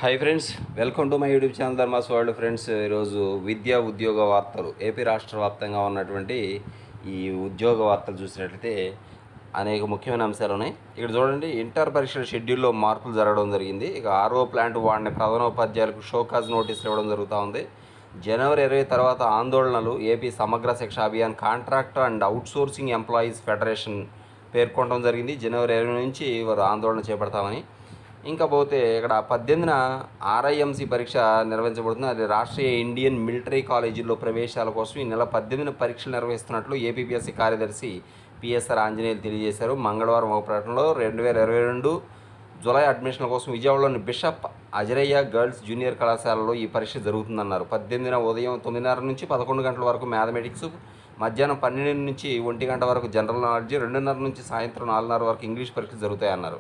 hi friends welcome to my YouTube channel Dharma's world friends ఈరోజు విద్యా ఉద్యోగ వార్తలు ఏపీ రాష్ట్ర వ్యాప్తంగా ఉన్నటువంటి ఈ ఉద్యోగ వార్తలు చూసినట్లయితే అనేక ముఖ్యమైన అంశాలు ఉన్నాయి ఇక్కడ చూడండి ఇంటర్ పరీక్షల షెడ్యూల్లో మార్పులు జరగడం జరిగింది ఇక ఆర్ఓ ప్లాంట్ వాడిన ప్రధానోపాధ్యాయులకు షోకాజ్ నోటీసులు ఇవ్వడం జరుగుతూ ఉంది జనవరి ఇరవై తర్వాత ఆందోళనలు AP Samagra Shiksha Abhiyan contract and outsourcing employees federation పేర్కొనడం జరిగింది జనవరి ఇరవై నుంచి వారు ఆందోళన చేపడతామని ఇంకా పోతే ఇక్కడ పద్దెనిమిదిన ఆర్ఐఎంసీ పరీక్ష నిర్వహించబడుతుంది అది రాష్ట్రీయ ఇండియన్ మిలిటరీ కాలేజీల్లో ప్రవేశాల కోసం ఈ నెల పద్దెనిమిదిన పరీక్షలు నిర్వహిస్తున్నట్లు ఏపీపీఎస్సీ కార్యదర్శి పిఎస్ఆర్ ఆంజనేయులు తెలియజేశారు మంగళవారం ఒక ప్రకటనలో రెండు వేల ఇరవై రెండు జూలై అడ్మిషన్ల కోసం విజయవాడలోని బిషప్ అజరయ్య గర్ల్స్ జూనియర్ కళాశాలలో ఈ పరీక్ష జరుగుతుందన్నారు పద్దెనిమిదిన ఉదయం తొమ్మిదిన్నర నుంచి పదకొండు గంటల వరకు మ్యాథమెటిక్స్ మధ్యాహ్నం పన్నెండు నుంచి ఒంటి గంట వరకు జనరల్ నాలెడ్జ్ రెండున్నర నుంచి సాయంత్రం నాలుగున్నర వరకు ఇంగ్లీష్ పరీక్షలు జరుగుతాయన్నారు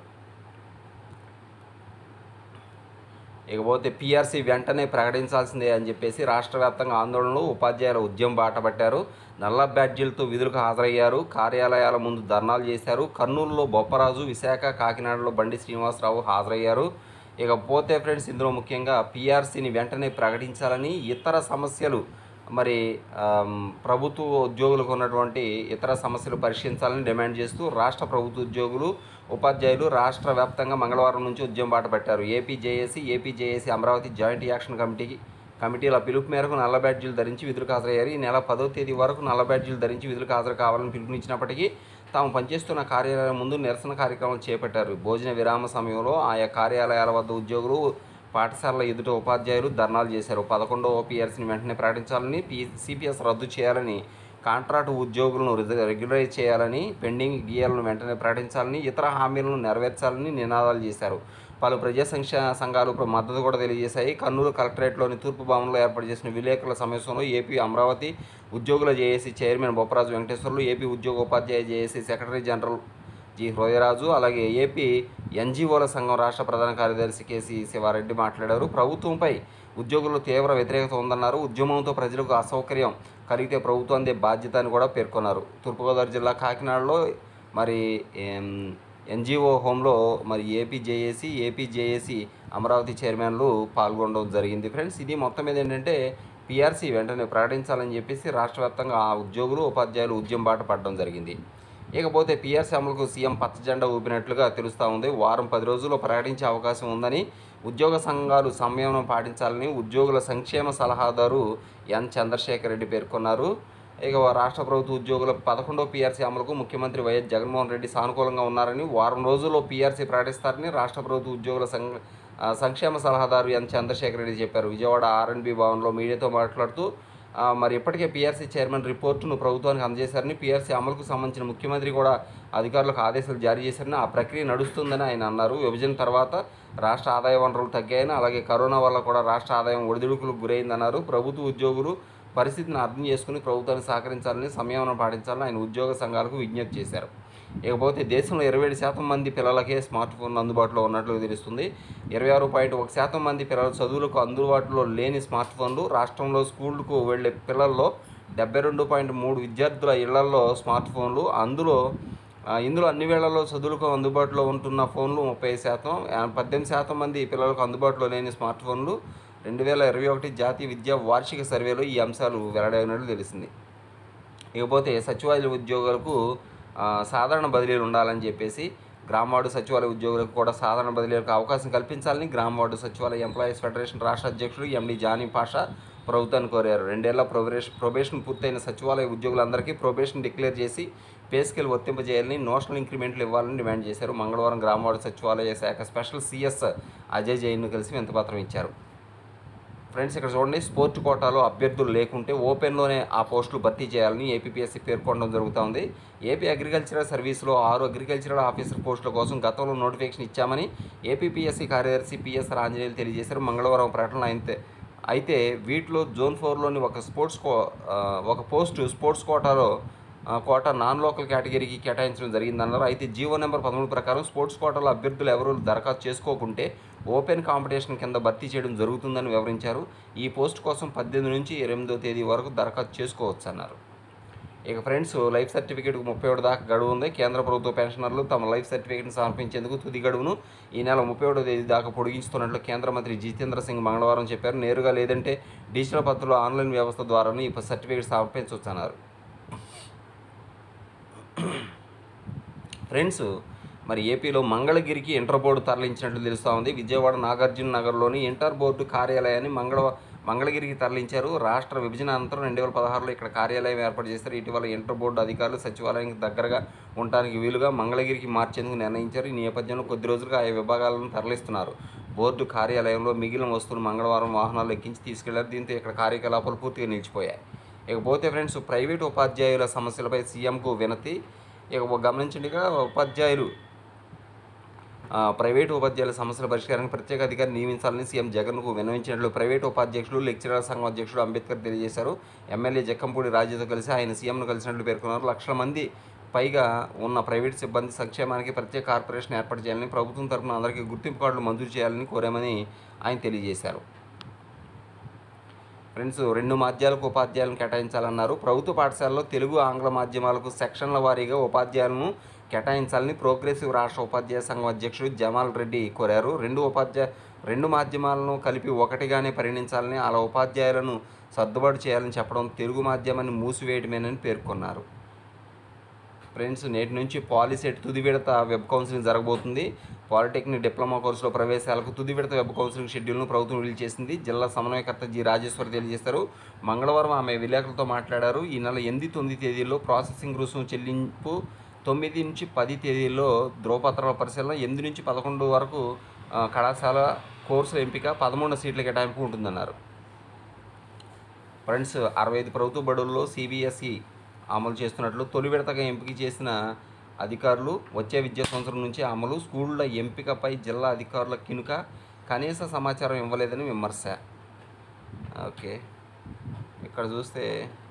ఇకపోతే పీఆర్సీ వెంటనే ప్రకటించాల్సిందే అని చెప్పేసి రాష్ట్ర వ్యాప్తంగా ఆందోళనలు ఉపాధ్యాయుల ఉద్యమం బాట పట్టారు నల్ల బ్యాడ్జీలతో విధులకు హాజరయ్యారు కార్యాలయాల ముందు ధర్నాలు చేశారు కర్నూలులో బొప్పరాజు విశాఖ కాకినాడలో బండి శ్రీనివాసరావు హాజరయ్యారు ఇకపోతే ఫ్రెండ్స్ ఇందులో ముఖ్యంగా పీఆర్సీని వెంటనే ప్రకటించాలని ఇతర సమస్యలు మరి ఆమ్, ప్రభుత్వ ఉద్యోగులకు ఉన్నటువంటి ఇతర సమస్యలు పరిశీలించాలని డిమాండ్ చేస్తూ రాష్ట్ర ప్రభుత్వ ఉద్యోగులు ఉపాధ్యాయులు రాష్ట్ర వ్యాప్తంగా మంగళవారం నుంచి ఉద్యమం బాట పెట్టారు AP JAC AP JAC Amaravati joint action కమిటీకి కమిటీల పిలుపు మేరకు నల్ల బ్యాడ్జీలు ధరించి విధులకు హాజరయ్యారు ఈ నెల పదో తేదీ వరకు నల్ల బ్యాడ్జీలు ధరించి విధులకు హాజరు కావాలని పిలుపునిచ్చినప్పటికీ తాము పనిచేస్తున్న కార్యాలయం ముందు నిరసన కార్యక్రమం చేపట్టారు భోజన విరామ సమయంలో ఆయా కార్యాలయాల వద్ద ఉద్యోగులు పాఠశాలల ఎదుట ఉపాధ్యాయులు ధర్నాలు చేశారు పదకొండవ ఓపీఆర్సీని వెంటనే ప్రకటించాలని పీ సిపిఎస్ రద్దు చేయాలని కాంట్రాక్ట్ ఉద్యోగులను రిజ- రెగ్యులరైజ్ చేయాలని పెండింగ్ డిఎల్ను వెంటనే ప్రకటించాలని ఇతర హామీలను నెరవేర్చాలని నినాదాలు చేశారు పలు ప్రజా సంక్ష సంఘాలు ప్ర- మద్దతు కూడా తెలియజేశాయి కర్నూలు కలెక్టరేట్లోని తూర్పు భవన్లో ఏర్పాటు చేసిన విలేకరుల సమావేశంలో ఏపీ అమరావతి ఉద్యోగుల JAC chairman Bopparaju Venkateswarlu AP ఉద్యోగ ఉపాధ్యాయ JAC secretary general G Hrudayaraju అలాగే ఏపీ ఎన్జిఓల సంఘం రాష్ట్ర ప్రధాన కార్యదర్శి కేసీ శివారెడ్డి మాట్లాడారు ప్రభుత్వంపై ఉద్యోగుల్లో తీవ్ర వ్యతిరేకత ఉందన్నారు ఉద్యమంతో ప్రజలకు అసౌకర్యం కలిగితే ప్రభుత్వం అందే బాధ్యత అని కూడా పేర్కొన్నారు తూర్పుగోదావరి జిల్లా కాకినాడలో మరి ఏం, ఎన్జిఓ హోంలో మరి AP JAC AP JAC Amaravati చైర్మన్లు పాల్గొనడం జరిగింది ఫ్రెండ్స్ ఇది మొత్తం మీద ఏంటంటే పిఆర్సీ వెంటనే ప్రకటించాలని చెప్పేసి రాష్ట్ర వ్యాప్తంగా ఆ ఉద్యోగులు ఉపాధ్యాయులు ఉద్యమం బాట పడడం జరిగింది ఇకపోతే పిఆర్సీ అమలుకు సీఎం పచ్చ జెండా ఊపినట్లుగా తెలుస్తూ ఉంది వారం పది రోజుల్లో ప్రకటించే అవకాశం ఉందని ఉద్యోగ సంఘాలు సంయమనం పాటించాలని ఉద్యోగుల సంక్షేమ సలహాదారు ఎన్ చంద్రశేఖర్ రెడ్డి పేర్కొన్నారు ఇక రాష్ట్ర ప్రభుత్వ ఉద్యోగుల పదకొండో పీఆర్సీ అమలుకు ముఖ్యమంత్రి వైఎస్ జగన్మోహన్ రెడ్డి సానుకూలంగా ఉన్నారని వారం రోజుల్లో పీఆర్సీ ప్రకటిస్తారని రాష్ట్ర ప్రభుత్వ ఉద్యోగుల సంఘ ఆ, సంక్షేమ సలహాదారు ఎన్ చంద్రశేఖర్ రెడ్డి చెప్పారు విజయవాడ ఆర్ఎన్బి భవన్లో మీడియాతో మాట్లాడుతూ ఆ, మరి ఇప్పటికే పీఆర్సీ చైర్మన్ రిపోర్టును ప్రభుత్వానికి అందజేశారని పీఆర్సీ అమలుకు సంబంధించిన ముఖ్యమంత్రి కూడా అధికారులకు ఆదేశాలు జారీ చేశారని ఆ ప్రక్రియ నడుస్తుందని ఆయన అన్నారు విభజన తర్వాత రాష్ట్ర ఆదాయ వనరులు తగ్గాయని అలాగే కరోనా వల్ల కూడా రాష్ట్ర ఆదాయం ఒడిదుడుకులకు గురైందన్నారు ప్రభుత్వ ఉద్యోగులు పరిస్థితిని అర్థం చేసుకుని ప్రభుత్వాన్ని సహకరించాలని సంయమనం పాటించాలని ఆయన ఉద్యోగ సంఘాలకు విజ్ఞప్తి చేశారు ఇకపోతే దేశంలో ఇరవై ఏడు శాతం మంది పిల్లలకే స్మార్ట్ ఫోన్ అందుబాటులో ఉన్నట్లు తెలుస్తుంది ఇరవై ఆరు పాయింట్ ఒక శాతం మంది పిల్లల చదువులకు అందుబాటులో లేని స్మార్ట్ ఫోన్లు రాష్ట్రంలో స్కూళ్ళకు వెళ్ళే పిల్లల్లో డెబ్బై రెండు పాయింట్ మూడు విద్యార్థుల ఇళ్లలో స్మార్ట్ ఫోన్లు అందులో ఆ, ఇందులో అన్ని వేళల్లో చదువులకు అందుబాటులో ఉంటున్న ఫోన్లు ముప్పై శాతం ఆ, పద్దెనిమిది శాతం మంది పిల్లలకు అందుబాటులో లేని స్మార్ట్ ఫోన్లు రెండు వేల ఇరవై ఒకటి జాతీయ విద్యా వార్షిక సర్వేలో ఈ అంశాలు వెల్లడైనట్లు తెలిసింది ఇకపోతే సచివాలయ ఉద్యోగులకు ఆ, సాధారణ బదిలీలు ఉండాలని చెప్పేసి గ్రామ వార్డు సచివాలయ ఉద్యోగులకు కూడా సాధారణ బదిలీలకు అవకాశం కల్పించాలని గ్రామ వార్డు సచివాలయ ఎంప్లాయీస్ ఫెడరేషన్ రాష్ట్ర అధ్యక్షుడు ఎండి జానీ పాషా ప్రభుత్వాన్ని కోరారు రెండేళ్ల ప్రొబేషన్ ప్రొబేషన్ పూర్తయిన సచివాలయ ఉద్యోగులందరికీ ప్రొబేషన్ డిక్లేర్ చేసి పే స్కేల్ వర్తింపజేయాలని నోషనల్ ఇంక్రిమెంట్లు ఇవ్వాలని డిమాండ్ చేశారు మంగళవారం గ్రామ వార్డు సచివాలయ శాఖ స్పెషల్ సిఎస్ అజయ్ జైన్ను కలిసి వింతపత్రం ఇచ్చారు ఫ్రెండ్స్ ఇక్కడ చూడండి స్పోర్ట్ కోటాలో అభ్యర్థులు లేకుంటే ఓపెన్లోనే ఆ పోస్టులు భర్తీ చేయాలని ఏపీపీఎస్సీ పేర్కొనడం జరుగుతోంది ఏపీ అగ్రికల్చరల్ సర్వీస్లో ఆరు అగ్రికల్చరల్ ఆఫీసర్ పోస్టుల కోసం గతంలో నోటిఫికేషన్ ఇచ్చామని ఏపీపీఎస్సీ కార్యదర్శి పిఎస్ ఆంజనేయులు తెలియజేశారు మంగళవారం ప్రకటన అయితే అయితే వీటిలో జోన్ ఫోర్లోని ఒక స్పోర్ట్స్ కో ఆ, ఒక పోస్టు స్పోర్ట్స్ కోటాలో ఆ, కోటా నాన్ లోకల్ కేటగిరీకి కేటాయించడం జరిగిందన్నారు అయితే జీవో నెంబర్ పదమూడు ప్రకారం స్పోర్ట్స్ కోటాలో అభ్యర్థులు ఎవరు దరఖాస్తు చేసుకోకుంటే ఓపెన్ కాంపిటీషన్ కింద భర్తీ చేయడం జరుగుతుందని వివరించారు ఈ పోస్ట్ కోసం పద్దెనిమిది నుంచి ఎనిమిదో తేదీ వరకు దరఖాస్తు చేసుకోవచ్చు అన్నారు ఇక ఫ్రెండ్స్ లైఫ్ సర్టిఫికేట్కు ముప్పై ఒకటి దాకా గడువు ఉంది కేంద్ర ప్రభుత్వ పెన్షనర్లు తమ లైఫ్ సర్టిఫికేట్ని సమర్పించేందుకు తుది గడువును ఈ నెల ముప్పై ఒకటో తేదీ దాకా పొడిగిస్తున్నట్లు కేంద్ర మంత్రి జితేంద్ర సింగ్ మంగళవారం చెప్పారు నేరుగా లేదంటే డిజిటల్ పద్ధతిలో ఆన్లైన్ వ్యవస్థ ద్వారాను ఈ సర్టిఫికేట్ సమర్పించవచ్చన్నారు ఫ్రెండ్స్ మరి ఏపీలో మంగళగిరికి ఇంటర్ బోర్డు తరలించినట్లు తెలుస్తూ ఉంది విజయవాడ నాగార్జున నగర్లోని ఇంటర్ బోర్డు కార్యాలయాన్ని మంగళ మంగళగిరికి తరలించారు రాష్ట్ర విభజన అనంతరం రెండు వేల పదహారులో ఇక్కడ కార్యాలయం ఏర్పాటు చేశారు ఇటీవల ఇంటర్ బోర్డు అధికారులు సచివాలయానికి దగ్గరగా ఉండడానికి వీలుగా మంగళగిరికి మార్చేందుకు నిర్ణయించారు ఈ నేపథ్యంలో కొద్ది రోజులుగా ఆయా విభాగాలను తరలిస్తున్నారు బోర్డు కార్యాలయంలో మిగిలిన వస్తువులు మంగళవారం వాహనాలు ఎక్కించి తీసుకెళ్లారు దీంతో ఇక్కడ కార్యకలాపాలు పూర్తిగా నిలిచిపోయాయి ఇకపోతే ఫ్రెండ్స్ ప్రైవేటు ఉపాధ్యాయుల సమస్యలపై సీఎంకు వినతి ఇక గమనించండి ఇక ఉపాధ్యాయులు ఆ, ప్రైవేటు ఉపాధ్యాయుల సమస్యల పరిష్కారానికి ప్రత్యేక అధికారి నియమించాలని సీఎం జగన్కు విన్నవించినట్లు ప్రైవేటు ఉపాధ్యక్షులు లెక్చరర్ సంఘం అధ్యక్షుడు అంబేద్కర్ తెలియజేశారు ఎమ్మెల్యే జక్కంపూడి రాజుతో కలిసి ఆయన సీఎంను కలిసినట్లు పేర్కొన్నారు లక్షల మంది పైగా ఉన్న ప్రైవేట్ సిబ్బంది సంక్షేమానికి ప్రత్యేక కార్పొరేషన్ ఏర్పాటు చేయాలని ప్రభుత్వం తరపున అందరికీ గుర్తింపు కార్డులు మంజూరు చేయాలని కోరామని ఆయన తెలియజేశారు ఫ్రెండ్స్ రెండు మాధ్యాలకు ఉపాధ్యాయులను కేటాయించాలన్నారు ప్రభుత్వ పాఠశాలలో తెలుగు ఆంగ్ల మాధ్యమాలకు సెక్షన్ల వారీగా ఉపాధ్యాయులను కేటాయించాలని ప్రోగ్రెసివ్ రాష్ట్ర ఉపాధ్యాయ సంఘం అధ్యక్షుడు జమాల్ రెడ్డి కోరారు రెండు ఉపాధ్యాయ రెండు మాధ్యమాలను కలిపి ఒకటిగానే పరిగణించాలని అలా ఉపాధ్యాయులను సర్దుబాటు చేయాలని చెప్పడం తెలుగు మాధ్యమాన్ని మూసివేయడమేనని పేర్కొన్నారు ఫ్రెండ్స్ నేటి నుంచి పాలిసెట్ తుది విడత వెబ్ కౌన్సిలింగ్ జరగబోతుంది పాలిటెక్నిక్ డిప్లొమా కోర్సులో ప్రవేశాలకు తుది విడత వెబ్ కౌన్సిలింగ్ షెడ్యూల్ను ప్రభుత్వం రిలీజ్ చేసింది జిల్లా సమన్వయకర్త జి రాజేశ్వర్ తెలియజేశారు మంగళవారం ఆమె విలేకరులతో మాట్లాడారు ఈ నెల ఎనిమిది తొమ్మిది తేదీల్లో ప్రాసెసింగ్ రుసుము చెల్లింపు తొమ్మిది నుంచి పది తేదీల్లో ధ్రువపత్రాల పరిశీలన ఎనిమిది నుంచి పదకొండు వరకు ఆ, కళాశాల కోర్సుల ఎంపిక పదమూడు సీట్ల కేటాయింపు ఉంటుందన్నారు ఫ్రెండ్స్ అరవై ఐదు ప్రభుత్వ బడుల్లో సిబిఎస్ఈ అమలు చేస్తున్నట్లు తొలి విడతగా ఎంపిక చేసిన అధికారులు వచ్చే విద్యా సంవత్సరం నుంచి అమలు స్కూళ్ళ ఎంపికపై జిల్లా అధికారుల కినుక కనీస సమాచారం ఇవ్వలేదని విమర్శ ఓకే ఇక్కడ చూస్తే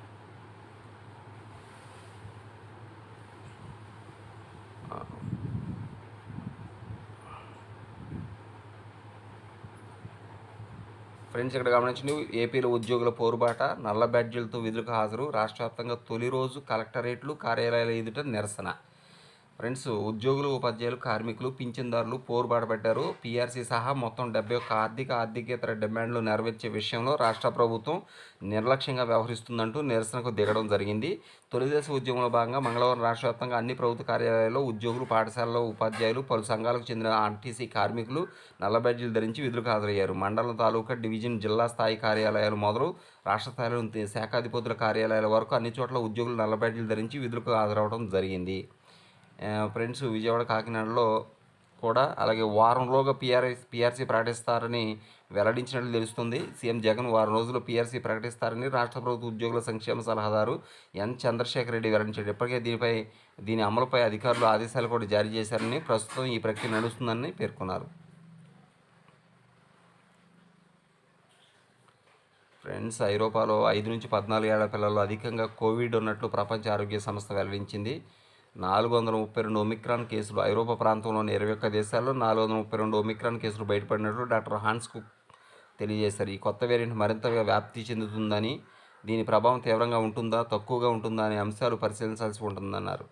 ఫ్రెండ్స్ ఇక్కడ గమనించండి ఏపీలో ఉద్యోగుల పోరుబాట నల్ల బ్యాడ్జీలతో విధులకు హాజరు రాష్ట్ర వ్యాప్తంగా తొలి రోజు కలెక్టరేట్లు కార్యాలయాల ఎదుట నిరసన ఫ్రెండ్స్ ఉద్యోగులు ఉపాధ్యాయులు కార్మికులు పింఛన్దారులు పోరుబాట పెట్టారు పీఆర్సీ సహా మొత్తం డెబ్బై ఒక్క ఆర్థిక ఆర్థికేతర డిమాండ్లు నెరవేర్చే విషయంలో రాష్ట్ర ప్రభుత్వం నిర్లక్ష్యంగా వ్యవహరిస్తుందంటూ నిరసనకు దిగడం జరిగింది తొలిదశ ఉద్యమంలో భాగంగా మంగళవారం రాష్ట్ర వ్యాప్తంగా అన్ని ప్రభుత్వ కార్యాలయాల్లో ఉద్యోగులు పాఠశాలలో ఉపాధ్యాయులు పలు సంఘాలకు చెందిన ఆర్టీసీ కార్మికులు నల్ల బ్యాడ్జీలు ధరించి విధులకు హాజరయ్యారు మండలం తాలూకా డివిజన్ జిల్లా స్థాయి కార్యాలయాలు మొదలు రాష్ట్ర స్థాయిలో ఉంటే శాఖాధిపతుల కార్యాలయాల వరకు అన్ని చోట్ల ఉద్యోగులు నల్ల బ్యాడ్జీలు ధరించి విధులకు హాజరవడం జరిగింది ఆ, ఫ్రెండ్స్ విజయవాడ కాకినాడలో కూడా అలాగే వారంలోగా పీఆర్ఎస్ పీఆర్సీ ప్రకటిస్తారని వెల్లడించినట్లు తెలుస్తుంది సీఎం జగన్ వారం రోజుల్లో పీఆర్సీ ప్రకటిస్తారని రాష్ట్ర ప్రభుత్వ ఉద్యోగుల సంక్షేమ సలహాదారు ఎన్ చంద్రశేఖర్ రెడ్డి వెల్లడించారు ఇప్పటికే దీనిపై దీని అమలుపై అధికారులు ఆదేశాలు కూడా జారీ చేశారని ప్రస్తుతం ఈ ప్రక్రియ నడుస్తుందని పేర్కొన్నారు ఫ్రెండ్స్ ఐరోపాలో ఐదు నుంచి పద్నాలుగు ఏళ్ల పిల్లల్లో అధికంగా కోవిడ్ ఉన్నట్లు ప్రపంచ ఆరోగ్య సంస్థ వెల్లడించింది నాలుగు వందల ముప్పై రెండు ఒమిక్రాన్ కేసులు ఐరోపా ప్రాంతంలోని ఇరవై ఒక్క దేశాల్లో నాలుగు వందల ముప్పై రెండు ఒమిక్రాన్ కేసులు బయటపడినట్లు డాక్టర్ హాన్స్ కుక్ తెలియజేశారు ఈ కొత్త వేరియంట్ మరింతగా వ్యాప్తి చెందుతుందని దీని ప్రభావం తీవ్రంగా ఉంటుందా తక్కువగా ఉంటుందా అనే అంశాలు పరిశీలించాల్సి ఉంటుందన్నారు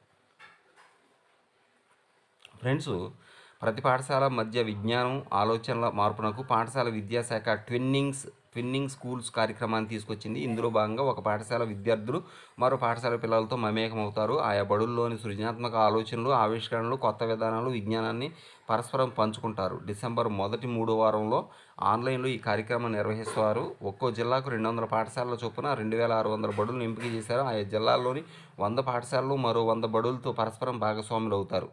ఫ్రెండ్స్ ప్రతి పాఠశాల మధ్య విజ్ఞానం ఆలోచనల మార్పునకు పాఠశాల విద్యాశాఖ ట్విన్నింగ్స్ ట్విన్నింగ్ స్కూల్స్ కార్యక్రమాన్ని తీసుకొచ్చింది ఇందులో భాగంగా ఒక పాఠశాల విద్యార్థులు మరో పాఠశాల పిల్లలతో మమేకమవుతారు ఆయా బడుల్లోని సృజనాత్మక ఆలోచనలు ఆవిష్కరణలు కొత్త విధానాలు విజ్ఞానాన్ని పరస్పరం పంచుకుంటారు డిసెంబర్ మొదటి మూడో వారంలో ఆన్లైన్లో ఈ కార్యక్రమం నిర్వహిస్తారు ఒక్కో జిల్లాకు రెండు వందల పాఠశాలల చొప్పున రెండు వేల ఆరు వందల బడులను ఎంపిక చేశారు ఆయా జిల్లాల్లోని వంద పాఠశాలలు మరో వంద బడులతో పరస్పరం భాగస్వాములు అవుతారు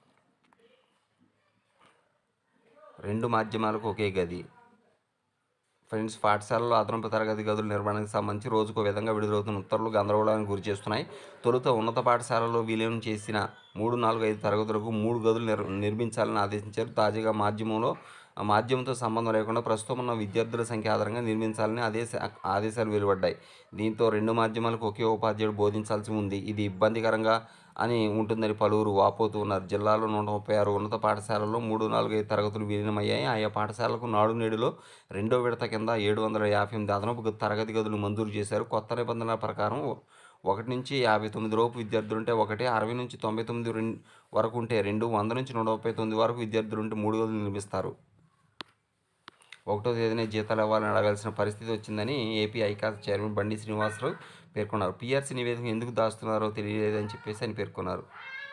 రెండు మాధ్యమాలకు ఒకే గది ఫ్రెండ్స్ పాఠశాలలో అదనపు తరగతి గదుల నిర్మాణానికి సంబంధించి రోజుకో విధంగా విడుదలవుతున్న ఉత్తర్వులు గందరగోళానికి గురి చేస్తున్నాయి తొలుత ఉన్నత పాఠశాలలో విలీనం చేసిన మూడు నాలుగు ఐదు తరగతులకు మూడు గదులు నిర్ నిర్మించాలని ఆదేశించారు తాజాగా మాధ్యమంలో ఆ మాధ్యమంతో సంబంధం లేకుండా ప్రస్తుతం ఉన్న విద్యార్థుల సంఖ్య ఆధారంగా నిర్మించాలని ఆదేశ ఆదేశాలు వెలువడ్డాయి దీంతో రెండు మాధ్యమాలకు ఒకే ఉపాధ్యాయుడు బోధించాల్సి ఉంది ఇది ఇబ్బందికరంగా అని ఉంటుందని పలువురు వాపోతూ ఉన్నారు జిల్లాలో నూట ముప్పై ఆరు ఉన్నత పాఠశాలల్లో మూడు నాలుగు ఐదు తరగతులు విలీనమయ్యాయి ఆయా పాఠశాలకు నాడు నేడులో రెండో విడత కింద ఏడు వందల యాభై ఎనిమిది అదనపు గ- తరగతి గదులు మంజూరు చేశారు కొత్త నిబంధనల ప్రకారం ఒకటి నుంచి యాభై తొమ్మిది లోపు విద్యార్థులు ఉంటే ఒకటి అరవై నుంచి తొంభై తొమ్మిది రెం- వరకు ఉంటే రెండు వంద నుంచి నూట ముప్పై తొమ్మిది వరకు విద్యార్థులు ఉంటే మూడు గదులు నిర్మిస్తారు ఒకటో తేదీనే జీతాలు ఇవ్వాలని అడగాల్సిన పరిస్థితి వచ్చిందని ఏపీ ఐకాస్ చైర్మన్ బండి శ్రీనివాసరావు పేర్కొన్నారు పీఆర్సీ నివేదిక ఎందుకు దాస్తున్నారో తెలియలేదని చెప్పేసి ఆయన పేర్కొన్నారు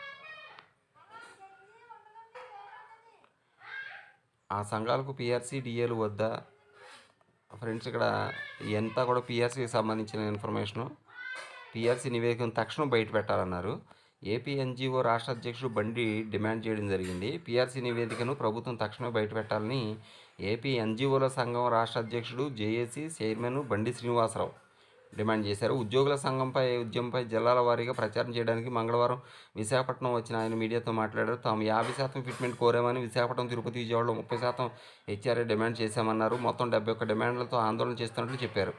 ఆ సంఘాలకు పీఆర్సీ డిఏలు వద్దా ఫ్రెండ్స్ ఇక్కడ ఎంత కూడా పీఆర్సీకి సంబంధించిన ఇన్ఫర్మేషను పీఆర్సీ నివేదికను తక్షణం బయట పెట్టాలన్నారు ఏపీ ఎన్జిఓ రాష్ట్ర అధ్యక్షుడు బండి డిమాండ్ చేయడం జరిగింది పీఆర్సీ నివేదికను ప్రభుత్వం తక్షణమే బయట పెట్టాలని ఏపీ ఎన్జిఓల సంఘం రాష్ట్ర అధ్యక్షుడు జేఏసీ చైర్మన్ బండి శ్రీనివాసరావు డిమాండ్ చేశారు ఉద్యోగుల సంఘంపై ఉద్యమంపై జిల్లాల వారీగా ప్రచారం చేయడానికి మంగళవారం విశాఖపట్నం వచ్చిన ఆయన మీడియాతో మాట్లాడారు తాము యాభై శాతం ఫిట్మెంట్ కోరామని విశాఖపట్నం తిరుపతి విజయవాడలో ముప్పై శాతం హెచ్ఆర్ఏ డిమాండ్ చేశామన్నారు మొత్తం డెబ్బై ఒక్క డిమాండ్లతో ఆందోళన చేస్తున్నట్లు చెప్పారు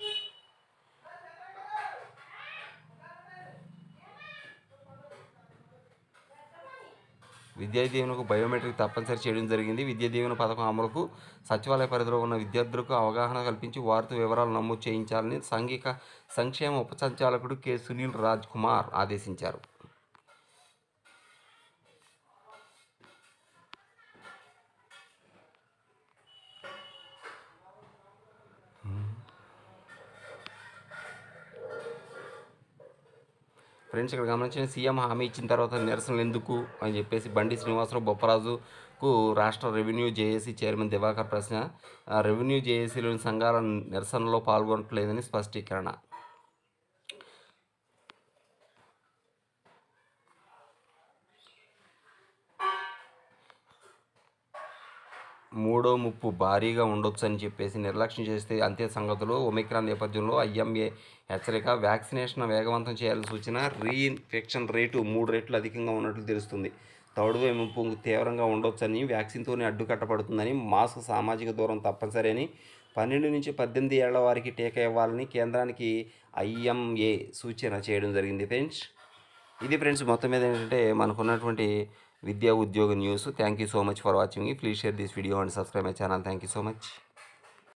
విద్యా దీవెనకు బయోమెట్రిక్ తప్పనిసరి చేయడం జరిగింది విద్యా దీవెన పథకం అమలుకు సచివాలయ పరిధిలో ఉన్న విద్యార్థులకు అవగాహన కల్పించి వారితో వివరాలు నమోదు చేయించాలని సాంఘిక సంక్షేమ ఉప సంచాలకుడు కె సునీల్ రాజ్ కుమార్ ఆదేశించారు ఫ్రెండ్స్ ఇక్కడ గమనించిన సీఎం హామీ ఇచ్చిన తర్వాత నిరసనలు ఎందుకు అని చెప్పేసి బండి శ్రీనివాసరావు బొప్పరాజుకు రాష్ట్ర రెవెన్యూ జేఏసీ చైర్మన్ దివాకర్ ప్రశ్న ఆ రెవెన్యూ జేఏసీలోని సంఘాల నిరసనలో పాల్గొనట్లేదని స్పష్టీకరణ మూడో ముప్పు భారీగా ఉండొచ్చు అని చెప్పేసి నిర్లక్ష్యం చేస్తే అంతే సంగతులు ఒమిక్రాన్ నేపథ్యంలో ఐఎంఏ హెచ్చరిక వ్యాక్సినేషన్ వేగవంతం చేయాలని సూచన రీఇన్ఫెక్షన్ రేటు మూడు రెట్లు అధికంగా ఉన్నట్లు తెలుస్తుంది థర్డ్ వేవ్ ముప్పు తీవ్రంగా ఉండొచ్చని వ్యాక్సిన్తోనే అడ్డుకట్టబడుతుందని మాస్క్ సామాజిక దూరం తప్పనిసరి అని పన్నెండు నుంచి పద్దెనిమిది ఏళ్ల వారికి టీకా ఇవ్వాలని కేంద్రానికి ఐఎంఏ సూచన చేయడం జరిగింది ఫ్రెండ్స్ ఇది ఫ్రెండ్స్ మొత్తం మీద ఏంటంటే మనకున్నటువంటి విద్యా ఉద్యోగ news thank you so much for watching please share this video and subscribe my channel thank you so much